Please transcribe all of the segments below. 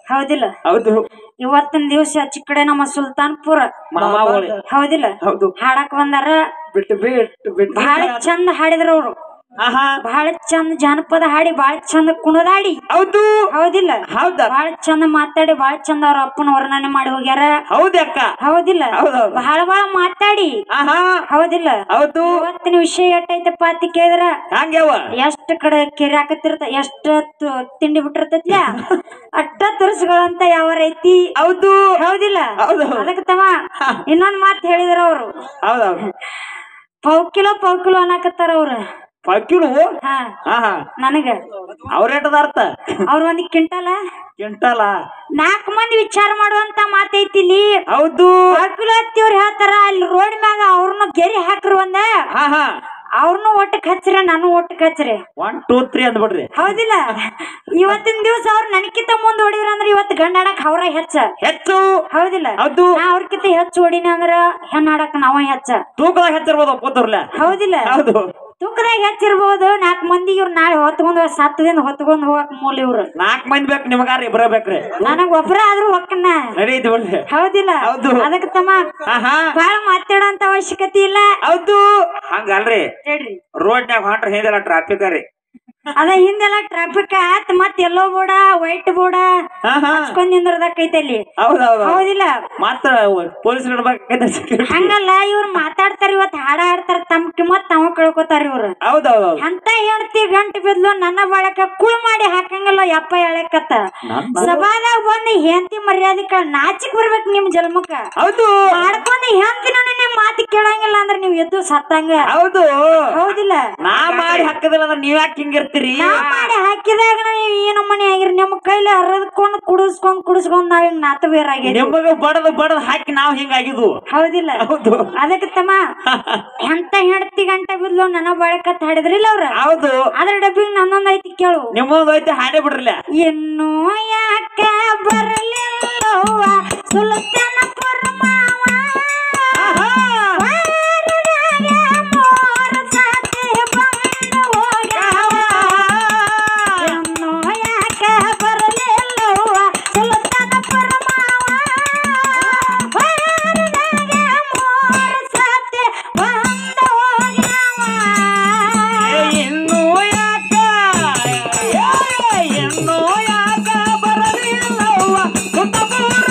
ಹೌದಿಲ್ಲ ಹೌದು ಇವತ್ತಿನ ದಿವಸ ಆಚಿ ಕಡೆ ನಮ್ಮ ಸುಲ್ತಾನ್ಪುರ ಮಾಮಾವಳಿ ಹೌದಿಲ್ಲ ಹೌದು ಹಾಡಕ್ ಬಂದಾರ ಬಿಟ್ಟು ಬಿಟ್ಟು ಬಿಟ್ಟು ಬಹಳ ಚಂದ ಹಾಡಿದ್ರ ಅವ್ರು ಆಹಾ ಬಹಳ ಚಂದ ಜಾನಪದ ಹಾಡಿ ಬಹಳ ಚಂದ ಕುಣದಾಡಿ ಹೌದು ಹೌದಿಲ್ಲ ಹೌದಾ ಬಹಳ ಚಂದ ಮಾತಾಡಿ ಬಹಳ ಚಂದ ಅವ್ರ ಅಪ್ಪನ ವರ್ಣನೆ ಮಾಡಿ ಹೋಗ್ಯಾರ ಹೌದೇ ಅಕ್ಕ ಹೌದಿಲ್ಲ ಹೌದೌದು. ಬಹಳ ಬಹಳ ಮಾತಾಡಿ ಆಹಾ ಹೌದಿಲ್ಲ ಹೌದು ಇವತ್ತಿನ ವಿಷಯ ಎಟ್ಟೈತಪ್ಪ ಅಂತ ಕೇಳಿದ್ರ ಹಂಗ್ಯಾವ ಎಷ್ಟ್ ಕಡೆ ಕೆರೆ ಹಾಕತ್ತಿರ್ತ ಎಷ್ಟ ತು- ತಿಂಡಿ ಬಿಟ್ಟಿರ್ತೈತ್ಲ ಅಟ್ಟ ತುರ್ಸುಗಳಂತ ಯಾವ ಐತಿ ಹೌದು ಹೌದಿಲ್ಲ ಹೌದು. ಅದಕ್ಕೆ ತಮ್ಮ ಇನ್ನೊಂದ್ ಮಾತ್ ಹೇಳಿದ್ರ ಅವ್ರು ಹೌದೌದು ಪಾವ್ ಕಿಲೋ ಪಾವ್ ಕಿಲೋ ಅನ್ನಕತ್ತಾರ ಅವ್ರು ಪಕ್ಕಿರು ಹಾ ಆಹಾ ನನಗ ಅವ್ರೇಟದ ಅರ್ಥ ಅವ್ರ ಒಂದ್ ಕ್ವಿಂಟಲ ಕೆಂಟಲ್ಲ ನಾಲ್ಕು ಮಂದಿ ವಿಚಾರ ಮಾಡುವಂತ ಮಾತೈತಿ ಇಲ್ಲಿ ಹೌದು ಪಾವ್ ಕಿಲೋ ಹತ್ತಿವ್ರು ಹೇಳ್ತಾರ ಅಲ್ಲಿ ರೋಡ್ ಮ್ಯಾಗ ಅವ್ರನ್ನ ಗೆರಿ ಹಾಕ್ರಿ ಒಂದ ಆಹಾ ಅವ್ರನ್ನು ಒಟ್ಟಕ್ ಹಚ್ಚ್ರಿ ನಾನು ಒಟ್ಟಕ್ ಹಚ್ಚ್ರಿ ಒನ್ ಟೂ ತ್ರೀ ಅಂದ್ಬಿಡ್ರಿ ಹೌದಿಲ್ಲ ಇವತ್ತಿನ ದಿವಸ ಅವ್ರು ನನಕಿಂತ ಮುಂದ್ ಹೊಡಿದ್ರ ಅಂದ್ರ ಇವತ್ತು ಗಂಡ ಆಡಕ್ ಅವ್ರ ಹೆಚ್ಚ ಹೆಚ್ಚು ಹೌದಿಲ್ಲ ಹೌದು ನಾ ಅವ್ರಕಿಂತ ಹೆಚ್ಚು ಹೊಡಿನ ಅಂದ್ರ ಹೆಣ್ ಆಡಕ್ ನಾವ ಹೆಚ್ಚ ತೂಕದಾಗ ಹೆಚ್ಚಿರ್ಬೋದು ಒಪ್ಪತ್ತವ್ರಲ್ಲ ಹೌದಿಲ್ಲ ಹೌದು ತೂಕದಾಗ ಹೆಚ್ಚಿರ್ಬೋದು ನಾಲ್ಕು ಮಂದಿ ಇವ್ರು ನಾಳೆ ಹೊತ್ಕೊಂಡ್ ಹೋಗ್ ಸತ್ತದಿಂದ ಹೊತ್ಕೊಂಡ್ ಹೋಗಕ್ ಮೂಲ ಇವ್ರು ನಾಲ್ಕ್ ಮಂದಿ ಬೇಕು ನಿಮಗಾರ ಇಬ್ರ ಬೇಕ್ರಿ ನನಗ್ ಒಬ್ರ ಆದ್ರೂ ಹೊಕ್ಕನ ನಡೀತಿ ಬಿಡ್ರಿ ಹೌದಿಲ್ಲ ಹೌದು. ಅದಕ್ಕೆ ತಮ್ಮ ಆಹಾ ಬಾಳ ಮಾತಾಡೋಂತ ಅವಶ್ಯಕತೆ ಇಲ್ಲ ಹೌದು ಹಂಗಲ್ರಿ ಹೇಳ್ರಿ ರೋಡ್ನ್ಯಾಗ ಹೊಂಟ್ರ ಹಿಂದೆಲ್ಲ ಟ್ರಾಫಿಕ್ ರೀ ಅದ ಹಿಂದೆಲ್ಲ ಟ್ರಾಫಿಕ್ ಆತ್ ಮತ್ ಎಲ್ಲೋ ಬೋರ್ಡ ವೈಟ್ ಬೋರ್ಡ ಆಹಾ ಹಚ್ಕೊಂಡ್ ನಿಂದ್ರದಕ್ಕೈತೆ ಅಲ್ಲಿ ಹೌದೌದು ಹೌದಿಲ್ಲ ಮಾತ್ರ ಪೊಲೀಸ್ ಇಡ್ಬೇಕಾಗೈತೆ ಹಂಗಲ್ಲ ಇವ್ರು ಮಾತಾಡ್ತಾರ ಇವತ್ ಹಾಡ ಹಾಡ್ತಾರ ತಮ್ಮ ಕಿಮ್ಮತ್ ತಾವ ಕಳ್ಕೊತಾರ ಇವ್ರು ಹೌದೌದು ಅಂತ ಹೇಳ್ತಿ ಗಂಟು ಬಿದ್ಲು ನನ್ನ ಬಳಕ ಕುಳ್ ಮಾಡಿ ಹಾಕಂಗಿಲ್ಲ ಯಪ್ಪ ಎಳಕತ್ತ ಸಭಾದಾಗ ಬಂದು ಹೆಂಡತಿ ಮರ್ಯಾದಿಕ ನಾಚಿಕ್ ಬರ್ಬೇಕು ನಿಮ್ ಜನ್ಮಕ್ಕ ಹೌದು ಮಾಡ್ಕೊಂಡ್ ಹೆಂಡತಿನ ನಿಮ್ ಮಾತು ಕೇಳಂಗಿಲ್ಲ ಅಂದ್ರೆ ನೀವ್ ಎದ್ದು ಸತ್ತಂಗ ಹೌದು ಹೌದಿಲ್ಲ ನಾ ಮಾಡಿ ಹಾಕದಿಲ್ಲ ಅಂದ್ರೆ ನೀವ್ ಯಾಕೆ ಹಿಂಗಿರ್ತೀರಿ ನಾವ್ ಮಾಡಿ ಹಾಕಿದಾಗ ನೀವ್ ಈ ನಮ್ಮನೆ ಆಗಿರಿ ನಿಮ್ಮ ಕೈಲಿ ಹರದ್ಕೊಂಡ್ ಕುಡಿಸ್ಕೊಂಡ್ ಕುಡಿಸ್ಕೊಂಡ್ ನಾವ್ ಹಿಂಗ್ ನಾತ ಬೇರಾಗಿರಿ ನಿಮಗ ಬಡದ್ ಬಡದ್ ಹಾಕಿ ನಾವ್ ಹಿಂಗಾಗಿದ್ವು ಹೌದಿಲ್ಲ ಹೌದು ಅದಕ್ಕೆ ತಮ್ಮ ಎಂತ ಹೆಂಡತಿ ಗಂಟ ಬಿದ್ಲು ನನ್ನ ಬಳಕತ್ ಹಾಡಿದ್ರಿಲ್ಲ ಅವ್ರ ಹೌದು ಅದ್ರ ಡಬ್ಬಿಗೆ ನನ್ನೊಂದ್ ಐತಿ ಕೇಳು ನಿಮ್ಮೊಂದು ಐತೆ ಹಾಡೇ ಬಿಡ್ರಲ್ಲ ಇನ್ನು ಯಾಕ ಬರಲಿಲ್ಲವ್ವ ಸುಲ್ತಾನ ಪರಮಾವ ವಾರದಾಗ ಮೂರು ಸಾತಿ ಬಂದು ಹೋಗ್ಯಾವ. ಇನ್ನು ಯಾಕ ಬರಲಿಲ್ಲವ್ವ ಸುಲ್ತಾನ ಪರಮಾವ ವಾರದಾಗ ಮೂರು ಸಾತಿ ಬಂದು ಹೋಗ್ಯಾವ. ಇನ್ನು ಯಾಕ ಏ, ಇನ್ನು ಯಾಕ ಬರಲಿಲ್ಲವ್ವ ಸುತ್ತಮುತ್ತ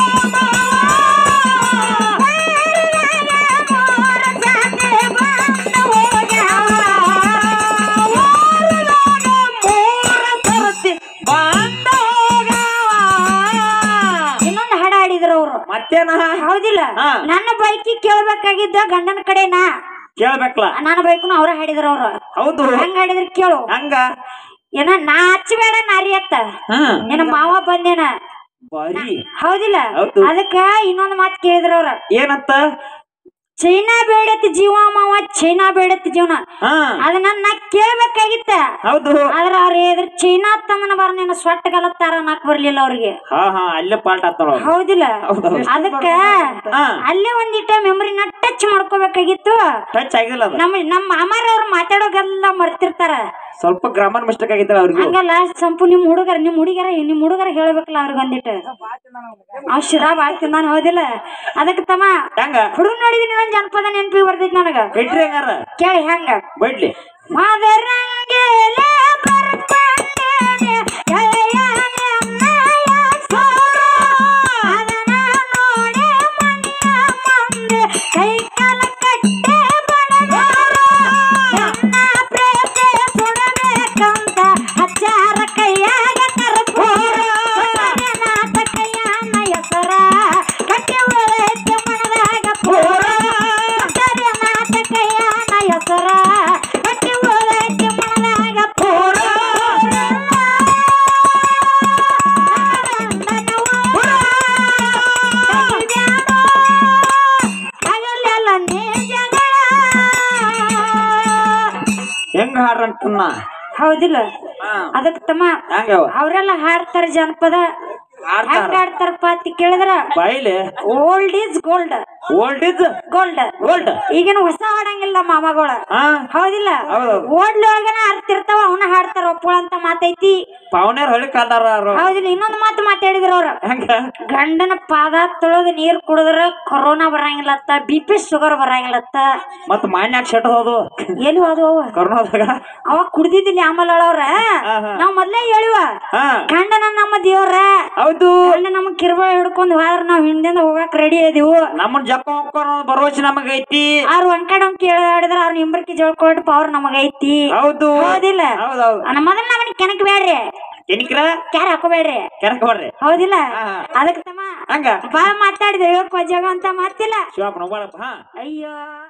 ಸರ್ತಿ ಬಂದ ಇನ್ನೊಂದು ಹಾಡ ಹಾಡಿದ್ರು ಅವ್ರು ಮತ್ತೇನ ಹೌದಿಲ್ಲ ಹಾ. ನನ್ನ ಬೈಕಿ ಕೇಳ್ಬೇಕಾಗಿದ್ದ ಗಂಡನ ಕಡೆನಾ ಕೇಳ್ಬೇಕಲ್ಲ ನನ್ನ ಬೈಕ್ನು ಅವ್ರ ಹಾಡಿದ್ರು ಅವ್ರು ಹೌದು ಹೆಂಗ್ ಹಾಡಿದ್ರ ಕೇಳು ಹಂಗ ಏನ ನಾಚಬೇಡ ನಾರಿ ಅತ್ತ ಹಾ ನಿನ್ನ ಮಾವ ಬಂದೇನ ಬರೀ ಹೌದಿಲ್ಲ ಹೌದು. ಅದಕ್ಕ ಇನ್ನೊಂದ್ ಮಾತ್ ಕೇಳಿದ್ರ ಅವ್ರ ಏನಂತ ಚೈನಾ ಬೇಡತ್ ಜೀವ ಮಾವ ಚೈನಾ ಬೇಡತ್ ಜೀವನ ಹಾ ಅದನ್ನ ನಾ ಕೇಳ್ಬೇಕಾಗಿತ್ತ ಹೌದು ಆದ್ರ ಅವ್ರ ಹೇಳಿದ್ರ ಚೈನಾ ತಮ್ಮನ ಬರ ನಿನ್ನ ಸೊಟ್ಟ ಗಲತ್ತಾರ ನಾಕ್ ಬರ್ಲಿಲ್ಲ ಅವ್ರಿಗೆ ಹಾ ಹಾ ಅಲ್ಲೇ ಪಾಲ್ಟ್ ಆಗ್ತಾಳ ಅವ್ರು. ಹೌದಿಲ್ಲ ಹೌದೌದು. ಅದಕ್ಕ ಹಾ ಅಲ್ಲೇ ಒಂದಿಟ್ಟ ಮೆಮರಿನ ಟಚ್ ಮಾಡ್ಕೋಬೇಕಾಗಿತ್ತು ಟಚ್ ಆಗಿಲ್ಲ ಅದು ನಮ್ಮ ನಮ್ಮ ಮಾಮಾರ ಅವ್ರು ಮಾತಾಡೋಗೆಲ್ಲ ಮರ್ತಿರ್ತಾರ ಸ್ವಲ್ಪ ಗ್ರಾಮರ್ ಮಿಸ್ಟೇಕ್ ಆಗಿತ್ತಲ್ಲ ಅವ್ರಿಗೆ ಹಂಗಲ್ಲ ಸಂಪು ನಿಮ್ ಹುಡುಗರ ನಿಮ್ ಹುಡುಗರ ನಿಮ್ ಹುಡುಗರ ಹೇಳ್ಬೇಕಲ್ಲ ಅವ್ರಿಗೆ ಒಂದಿಟ್ಟು ಅವ್ ಶಿರಾ ಬಾಳ್ ತಿಂದಾನ ಹೌದಿಲ್ಲ ಅದಕ್ಕೆ ತಮ್ಮ ಹೆಂಗ ಹುಡುಗ ನೋಡಿದ್ರೆ ಇನ್ನೊಂದ್ ಜನಪದ ನೆನಪಿ ಬರ್ತೈತಿ ನನಗ ಬಿಟ್ರಿ ಹೆಂಗಾರ ಕೇಳಿ ಹೆಂಗ ಬಿಡ್ಲಿ ಮದರಂಗೆಲೆ ಬರ್ಕೊಂಡೇನೆ ಗೆಳೆಯ ನಿನ್ನಯ ಸೋರ. ಅದನ್ನ ನೋಡಿ ಮನೆಯ ಮುಂದೆ ಕೈ ಕಾಲ ಕಟ್ಟೆ ಬಡದಾರ. ನನ್ನ ಪ್ರೀತಿ ಸುಡಬೇಕಂತ ಹಚ್ಚಾರ ಕೈಯಾಗ ಕರ್ಪೂರ. ನಾಥ ಕೈಯನ ಹೆಸರ ಕಟ್ಟಿ ಉಳೈತೆ ಮನದಾಗ ಪೂರ. ನಾಥ ಕೈಯನ ಹೆಸರ ಕಟ್ಟಿ ಉಳೈತೆ ಮನದಾಗ ಪೂರ. ಹಗಲೆಲ್ಲ ನೀ ಜಗಳ. ಹೆಂಗ ಹಾಡ್ರಂತನ್ನ ಹೌದಿಲ್ಲ ಹಾ ಅದಕ್ಕೆ ತಮ್ಮ ಹೆಂಗವ ಅವರೆಲ್ಲ ಹಾಡ್ತಾರೆ ಜನಪದ ಆಡ್ತಾರ. ಹೆಂಗ್ ಆಡ್ತಾರಪ್ಪ ಅಂತ ಕೇಳಿದ್ರ ಬಾಯಿಲೆ old is gold old is gold gold ಈಗಿನ ಹೊಸ ಹಾಡಂಗಿಲ್ಲ ಮಾಮಗಳ ಹಾ ಹೌದಿಲ್ಲ ಹೌದೌದು. ಓಡ್ಲಿ ಒಳಗನ ಅರ್ಥ ಇರ್ತಾವ ಅವನ ಹಾಡ್ತಾರ ಒಪ್ಪಳ ಅಂತ ಮಾತೈತಿ ಪಾವನ್ಯಾರ ಹೊಳಿ ಕಾದಾರ ಅವ್ರು. ಹೌದಿಲ್ಲ ಇನ್ನೊಂದು ಮಾತು ಮಾತಾಡಿದ್ರ ಅವ್ರ ಹೆಂಗ ಗಂಡನ ಪಾದ ತೊಳೆದು ನೀರ್ ಕುಡಿದ್ರ ಕೊರೋನಾ ಬರಂಗಿಲ್ಲತ್ತ ಬಿ ಪಿ ಶುಗರ್ ಬರಂಗಿಲ್ಲತ್ತ ಮತ್ ಮಾನ್ಯಾಗ ಶೆಟ್ ಹೋದು ಎಲ್ಲಿ ಹೋದ್ವು ಅವ ಕರ್ನಾಟಕ ಅವಾಗ ಕುಡ್ದಿದ್ದಿಲ್ಲ ಆಮೇಲೆ ಅವ್ರ ಹಾ, ಹಾ. ನಾವ್ ಮೊದ್ಲೇ ಹೇಳಿವ ಹಾ ಗಂಡನ ನಮ್ಮ ದೇವ್ರ ಹೌದು ಗಂಡ ನಮ್ ಕಿರ್ಬಳ ಹಿಡ್ಕೊಂಡ್ ಹೋದ್ರ ನಾವ್ ಹಿಂದಿಂದ ಹೋಗಾಕ್ ರೆಡಿ ಇದೀವು ನಮ್ಮನ್ ಜಪ್ಪ ಹೋಗ್ತಾರ ಭರವಸೆ ನಮಗೈತಿ ಅವ್ರ ಒಂಕಡೆ ಒಂದ್ ಕೇಳಿದ್ರ ಅವ್ರ ನಿಂಬರ್ಕಿ ಜೋಳ್ಕೊಟ್ಟು ಪವರ್ ನಮಗೈತಿ ಹೌದು ಹೌದಿಲ್ಲ ಹೌದೌದು ನಮ್ಮ ಮೊದಲ ನಮ್ಮನಿ ಕೆನಕ್ ಬೇಡ್ರಿ ಎನಿಕ್ರ ಕ್ಯಾರ ಹಾಕೋಬೇಡ್ರಿ ಕೆರಕ ಬರ್ರಿ ಹೌದಿಲ್ಲ ಹಾ, ಹಾ. ಅದಕ್ಕೆ ತಮ್ಮ ಹಂಗ ಬಾಳ ಮಾತಾಡಿದೆ ಹೇಳಕ್ ವಜಾಗ ಅಂತ ಮಾತಿಲ್ಲ ಶಿವಪ್ಪ ನೋಡಪ್ಪ ಹಾ ಅಯ್ಯೋ